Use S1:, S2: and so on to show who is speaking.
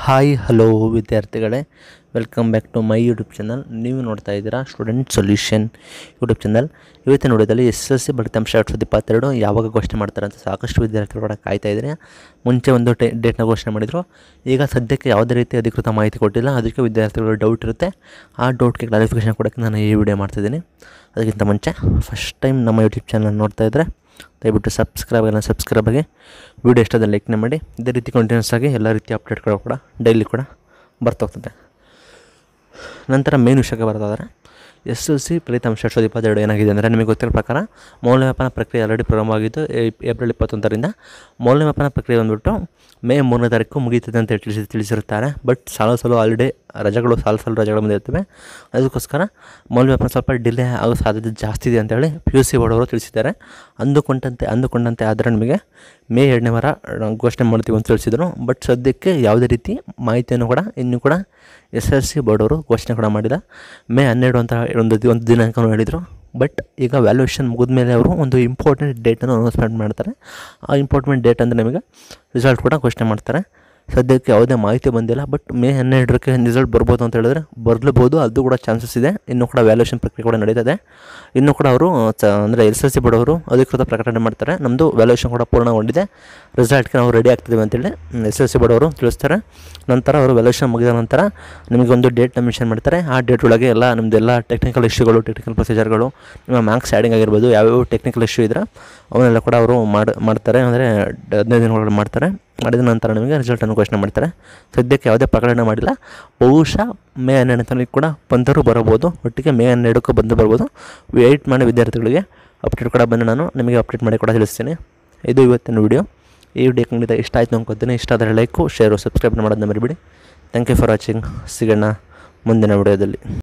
S1: hi hello ವಿದ್ಯಾರ್ಥಿಗಳೇ welcome back to my YouTube channel ನೀವು ನೋಡ್ತಾ ಇದ್ದೀರಾ ಸ್ಟೂಡೆಂಟ್ ಸೊಲ್ಯೂಷನ್ ಯೂಟ್ಯೂಬ್ ಚಾನಲ್ ಇವತ್ತಿನ ನೋಡಿದಲ್ಲಿ ಎಸ್ ಎಲ್ ಸಿ ಫಲಿತಾಂಶ ಎರಡು ಸಾವಿರದ ಇಪ್ಪತ್ತೆರಡು ಯಾವಾಗ ಘೋಷಣೆ ಮಾಡ್ತಾರೆ ಅಂತ ಸಾಕಷ್ಟು ವಿದ್ಯಾರ್ಥಿಗಳು ಕೂಡ ಕಾಯ್ತಾ ಇದ್ದಾರೆ ಮುಂಚೆ ಒಂದು ಟೆ ಡೇಟ್ನ ಘೋಷಣೆ ಮಾಡಿದರು ಈಗ ಸದ್ಯಕ್ಕೆ ಯಾವುದೇ ರೀತಿ ಅಧಿಕೃತ ಮಾಹಿತಿ ಕೊಟ್ಟಿಲ್ಲ ಅದಕ್ಕೆ ವಿದ್ಯಾರ್ಥಿಗಳು ಡೌಟ್ ಇರುತ್ತೆ ಆ ಡೌಟ್ಗೆ ಕ್ಲಾರಿಫಿಕೇಷನ್ ಕೊಡೋಕ್ಕೆ ನಾನು ಈ ವಿಡಿಯೋ ಮಾಡ್ತಿದ್ದೀನಿ ಅದಕ್ಕಿಂತ ಮುಂಚೆ ಫಸ್ಟ್ ಟೈಮ್ ನಮ್ಮ ಯೂಟ್ಯೂಬ್ ಚಾನಲ್ ನೋಡ್ತಾ ಇದ್ದರೆ ದಯವಿಟ್ಟು ಸಬ್ಸ್ಕ್ರೈಬ್ ಆಗಿ ಸಬ್ಸ್ಕ್ರೈಬ್ ಆಗಿ ವಿಡಿಯೋ ಇಷ್ಟದ ಲೈಕ್ನ ಮಾಡಿ ಇದೇ ರೀತಿ ಕಂಟಿನ್ಯೂಸ್ ಆಗಿ ಎಲ್ಲ ರೀತಿಯ ಅಪ್ಡೇಟ್ಗಳು ಕೂಡ ಡೈಲಿ ಕೂಡ ಬರ್ತಾ ನಂತರ ಮೇನ್ ವಿಷಯಕ್ಕೆ ಬರೋದಾದರೆ ಎಸ್ ಎಲ್ ಸಿ ಫಲಿತಾಂಶ ಎರಡು ಸಾವಿರದ ಇಪ್ಪತ್ತೆರಡು ಏನಾಗಿದೆ ಅಂದರೆ ನಿಮಗೆ ಗೊತ್ತಿರೋ ಪ್ರಕಾರ ಮೌಲ್ಯಮಾಪನ ಪ್ರಕ್ರಿಯೆ ಆಲ್ರೆಡಿ ಪ್ರಾರಂಭವಾಗಿದ್ದು ಏ- ಏಪ್ರಿಲ್ ಇಪ್ಪತ್ತೊಂದರಿಂದ ಮೌಲ್ಯಮಾಪನ ಪ್ರಕ್ರಿಯೆ ಬಂದುಬಿಟ್ಟು ಮೇ ಮೂರನೇ ತಾರೀಕು ಮುಗೀತದೆ ಅಂತ ತಿಳಿಸಿ ತಿಳಿಸಿರುತ್ತಾರೆ ಬಟ್ ಸಾಲು ಸಾಲು ಆಲ್ರೆಡಿ ರಜೆಗಳು ಸಾಲು ಸಾಲು ರಜೆಗಳು ಬಂದಿರ್ತವೆ ಅದಕ್ಕೋಸ್ಕರ ಮೌಲ್ಯಮಾಪನ ಸ್ವಲ್ಪ ಡಿಲೇ ಆಗೋ ಸಾಧ್ಯತೆ ಜಾಸ್ತಿ ಇದೆ ಅಂತೇಳಿ ಪಿ ಯು ಸಿ ಬೋರ್ಡ್ ಅವರು ತಿಳಿಸಿದ್ದಾರೆ ಅಂದುಕೊಂಡಂತೆ ಅಂದುಕೊಂಡಂತೆ ಆದರೆ ನಿಮಗೆ ಮೇ ಎರಡನೇ ವಾರ ಆ, ಘೋಷಣೆ ಮಾಡ್ತೀವಿ ಅಂತ ತಿಳಿಸಿದರು ಬಟ್ ಸದ್ಯಕ್ಕೆ ಯಾವುದೇ ರೀತಿ ಮಾಹಿತಿಯನ್ನು ಕೂಡ ಇನ್ನೂ ಕೂಡ ಎಸ್ ಎಲ್ ಸಿ ಬೋರ್ಡ್ ಅವರು ಘೋಷಣೆ ಕೂಡ ಮಾಡಿಲ್ಲ ಮೇ ಹನ್ನೆರಡು ಅಂತ ಒಂದು ದಿ- ಒಂದು ದಿನಾಂಕವನ್ನು ಹೇಳಿದರು ಬಟ್ ಈಗ ವ್ಯಾಲ್ಯೂಯೇಷನ್ ಮುಗಿದ ಮೇಲೆ ಅವರು ಒಂದು ಇಂಪಾರ್ಟೆಂಟ್ ಡೇಟನ್ನು ಅನೌನ್ಸ್ಮೆಂಟ್ ಮಾಡ್ತಾರೆ ಆ ಇಂಪಾರ್ಟೆಂಟ್ ಡೇಟ್ ಅಂದರೆ ನಿಮಗೆ ರಿಸಲ್ಟ್ ಕೂಡ ಘೋಷಣೆ ಮಾಡ್ತಾರೆ ಸದ್ಯಕ್ಕೆ ಯಾವುದೇ ಮಾಹಿತಿ ಬಂದಿಲ್ಲ ಬಟ್ ಮೇ ಹನ್ನೆರಡಕ್ಕೆ ರಿಸಲ್ಟ್ ಬರ್ಬೋದು ಅಂತ ಹೇಳಿದ್ರೆ ಬರಲೇಬೋದು ಅದು ಕೂಡ ಚಾನ್ಸಸ್ ಇದೆ ಇನ್ನೂ ಕೂಡ ವ್ಯಾಲ್ಯೂಯೇಷನ್ ಪ್ರಕ್ರಿಯೆ ಕೂಡ ನಡೀತದೆ ಇನ್ನೂ ಕೂಡ ಅವರು ಚ ಅಂದರೆ ಎಸ್ ಎಲ್ ಸಿ ಬೋರ್ಡವರು ಅಧಿಕೃತ ಪ್ರಕಟಣೆ ಮಾಡ್ತಾರೆ ನಮ್ಮದು ವ್ಯಾಲ್ಯೂಯೇಷನ್ ಕೂಡ ಪೂರ್ಣಗೊಂಡಿದೆ ರಿಸಲ್ಟ್ಗೆ ನಾವು ರೆಡಿ ಆಗ್ತಿದ್ದೀವಿ ಅಂತೇಳಿ ಎಸ್ ಎಲ್ ಸಿ ಬೋರ್ಡ್ ಅವರು ತಿಳಿಸ್ತಾರೆ ನಂತರ ಅವರು ವ್ಯಾಲ್ಯೂಯೇಷನ್ ಮುಗಿದ ನಂತರ ನಿಮಗೆ ಒಂದು ಡೇಟ್ನ ಮೆನ್ಷನ್ ಮಾಡ್ತಾರೆ ಆ ಡೇಟ್ ಒಳಗೆ ಎಲ್ಲ ನಿಮ್ಮದೆಲ್ಲ ಟೆಕ್ನಿಕಲ್ ಇಶ್ಯೂಗಳು ಟೆಕ್ನಿಕಲ್ ಪ್ರೊಸೀಜರ್ಗಳು ನಿಮ್ಮ ಮಾರ್ಕ್ಸ್ ಆ್ಯಡಿಂಗ್ ಆಗಿರ್ಬೋದು ಯಾವ್ಯಾವ ಟೆಕ್ನಿಕಲ್ ಇಶ್ಯೂ ಇದ್ರೆ ಅವನ್ನೆಲ್ಲ ಕೂಡ ಅವರು ಮಾಡಿ ಮಾಡ್ತಾರೆ ಅಂದರೆ ಹದಿನೈದು ದಿನಗಳು ಮಾಡ್ತಾರೆ ಮಾಡಿದ ನಂತರ ನಿಮಗೆ ರಿಸಲ್ಟನ್ನು ಘೋಷಣೆ ಮಾಡ್ತಾರೆ ಸದ್ಯಕ್ಕೆ ಯಾವುದೇ ಪ್ರಕಟಣೆ ಮಾಡಿಲ್ಲ ಬಹುಶಃ ಮೇ ಹನ್ನೆರಡನೇ ತಾರೀಕು ಕೂಡ ಬಂದರೂ ಬರಬಹುದು ಒಟ್ಟಿಗೆ ಮೇ ಹನ್ನೆರಡಕ್ಕೂ ಬಂದು ಬರ್ಬೋದು ವೆಯ್ಟ್ ಮಾಡಿ ವಿದ್ಯಾರ್ಥಿಗಳಿಗೆ ಅಪ್ಡೇಟ್ ಕೂಡ ಬಂದು ನಾನು ನಿಮಗೆ ಅಪ್ಡೇಟ್ ಮಾಡಿ ಕೂಡ ತಿಳಿಸ್ತೀನಿ ಇದು ಇವತ್ತಿನ ವಿಡಿಯೋ ಈ ವಿಡಿಯೋ ಖಂಡಿತ ಇಷ್ಟ ಆಯಿತು ಅನ್ಕೋತೀನಿ ಇಷ್ಟ ಆದರೆ ಲೈಕು ಶೇರು ಸಬ್ಸ್ಕ್ರೈಬ್ ಮಾಡೋದನ್ನ ಮರಿಬೇಡಿ ಥ್ಯಾಂಕ್ ಯು ಫಾರ್ ವಾಚಿಂಗ್ ಸಿಗೋಣ ಮುಂದಿನ ವಿಡಿಯೋದಲ್ಲಿ